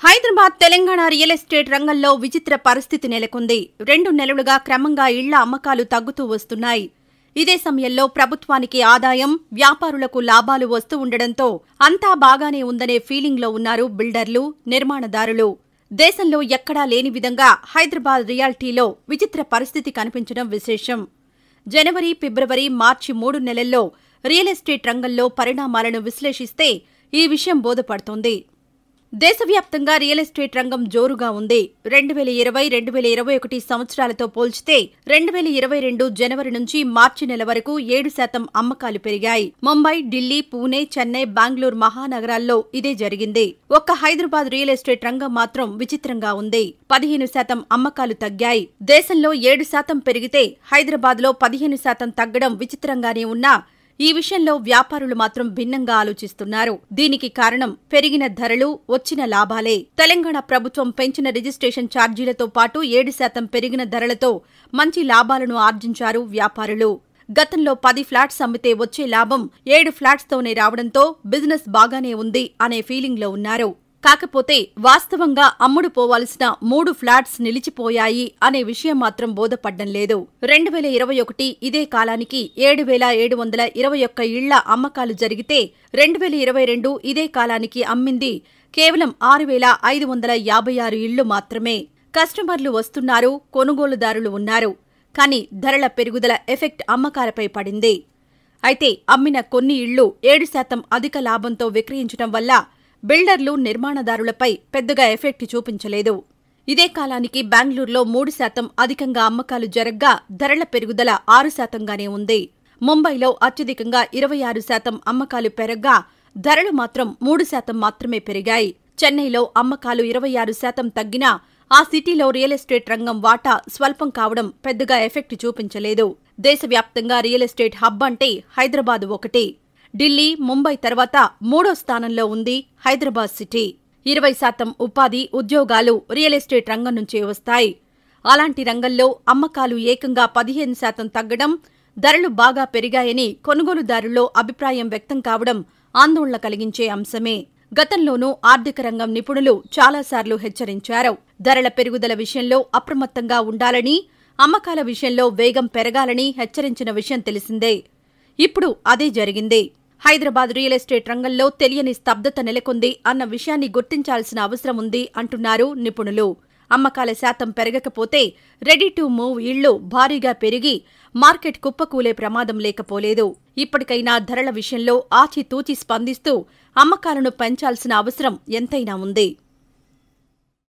Hyderabad Telangana real estate రంగంలో విచిత్ర పరిస్థితి నెలకొంది రెండు నెలలుగా క్రమంగా ఇళ్ల అమ్మకాలు తగ్గుతూ వస్తున్నాయి ఇదే సమయంలో ప్రభుత్వానికి ఆదాయం వ్యాపారులకు లాభాలు వస్తూ ఉండడంతో అంతా బాగానే ఉందనే ఫీలింగ్లో ఉన్నారు బిల్డర్లు నిర్మాణదారులు దేశంలో ఎక్కడా లేని విధంగా హైదరాబాద్ రియాల్టీలో విచిత్ర పరిస్థితి కనిపించడం విశేషం జనవరి ఫిబ్రవరి మార్చి మూడు నెలల్లో రియల్ ఎస్టేట్ రంగంలో పరిణామాలను విశ్లేషిస్తే ఈ విషయం బోధపడుతోంది దేశవ్యాప్తంగా రియల్ ఎస్టేట్ రంగం జోరుగా ఉంది రెండు వేల ఇరవై రెండు వేల ఇరవై ఒకటి సంవత్సరాలతో పోల్చితే రెండు వేల ఇరవై రెండు జనవరి నుంచి మార్చి నెల వరకు ఏడు శాతం అమ్మకాలు పెరిగాయి ముంబై ఢిల్లీ పూణే చెన్నై బెంగళూరు మహానగరాల్లో ఇదే జరిగింది ఒక్క హైదరాబాద్ రియల్ ఎస్టేట్ రంగం మాత్రం విచిత్రంగా ఉంది పదిహేను శాతం అమ్మకాలు తగ్గాయి దేశంలో ఏడు శాతం పెరిగితే హైదరాబాద్ లో పదిహేను శాతం తగ్గడం విచిత్రంగానే ఉన్నా ఈ విషయంలో వ్యాపారులు మాత్రం భిన్నంగా ఆలోచిస్తున్నారు దీనికి కారణం పెరిగిన ధరలు వచ్చిన లాభాలే తెలంగాణ ప్రభుత్వం పెంచిన రిజిస్ట్రేషన్ ఛార్జీలతో పాటు ఏడు శాతం పెరిగిన ధరలతో మంచి లాభాలను ఆర్జించారు వ్యాపారులు గతంలో పది ఫ్లాట్స్ అమ్మితే వచ్చే లాభం ఏడు ఫ్లాట్స్తోనే రావడంతో బిజినెస్ బాగానే ఉంది అనే ఫీలింగ్లో ఉన్నారు కాకపోతే వాస్తవంగా అమ్ముడు పోవాల్సిన మూడు ఫ్లాట్స్ నిలిచిపోయాయి అనే విషయం మాత్రం బోధపడ్డం లేదు రెండు వేల ఇరవై ఒకటి ఇదే కాలానికి ఏడు వేల ఏడు వందల ఇరవై ఒక్క ఇళ్ల అమ్మకాలు జరిగితే రెండు వేల ఇరవై రెండు ఇదే కాలానికి అమ్మింది కేవలం ఆరు వేల ఐదు వందల యాభై ఆరు ఇళ్లు మాత్రమే కస్టమర్లు వస్తున్నారు కొనుగోలుదారులు ఉన్నారు కానీ ధరల పెరుగుదల ఎఫెక్ట్ అమ్మకాలపై పడింది అయితే అమ్మిన కొన్ని ఇళ్లు ఏడు శాతం అధిక లాభంతో విక్రయించడం వల్ల బిల్డర్లు నిర్మాణదారులపై పెద్దగా ఎఫెక్ట్ చూపించలేదు ఇదే కాలానికి బెంగళూరులో మూడు శాతం అధికంగా అమ్మకాలు జరగ్గా ధరల పెరుగుదల ఆరు శాతంగానే ఉంది ముంబైలో అత్యధికంగా ఇరవై ఆరు శాతం అమ్మకాలు పెరగ్గా ధరలు మాత్రం మూడు శాతం మాత్రమే పెరిగాయి చెన్నైలో అమ్మకాలు ఇరవై ఆరు శాతం తగ్గినా ఆ సిటీలో రియల్ ఎస్టేట్ రంగం వాటా స్వల్పం కావడం పెద్దగా ఎఫెక్ట్ చూపించలేదు దేశవ్యాప్తంగా రియల్ ఎస్టేట్ హబ్ అంటే హైదరాబాద్ ఒకటి ఢిల్లీ ముంబై తర్వాత మూడో స్థానంలో ఉంది హైదరాబాద్ సిటీ ఇరవై శాతం ఉపాధి ఉద్యోగాలు రియల్ ఎస్టేట్ రంగం నుంచే వస్తాయి అలాంటి రంగంలో అమ్మకాలు ఏకంగా పదిహేను శాతం తగ్గడం ధరలు బాగా పెరిగాయని కొనుగోలుదారుల్లో అభిప్రాయం వ్యక్తం కావడం ఆందోళన కలిగించే అంశమే గతంలోనూ ఆర్థిక రంగం నిపుణులు చాలాసార్లు హెచ్చరించారు ధరల పెరుగుదల విషయంలో అప్రమత్తంగా ఉండాలని అమ్మకాల విషయంలో వేగం పెరగాలని హెచ్చరించిన విషయం తెలిసిందే ఇప్పుడు అదే జరిగింది హైదరాబాద్ రియల్ ఎస్టేట్ రంగంలో తెలియని స్తబ్దత నెలకొంది అన్న విషయాన్ని గుర్తించాల్సిన అవసరం ఉంది అంటున్నారు నిపుణులు అమ్మకాల శాతం పెరగకపోతే రెడీ టు మూవ్ ఇళ్లు భారీగా పెరిగి మార్కెట్ కుప్పకూలే ప్రమాదం లేకపోలేదు ఇప్పటికైనా ధరల విషయంలో ఆచితూచి స్పందిస్తూ అమ్మకాలను పెంచాల్సిన అవసరం ఎంతైనా ఉంది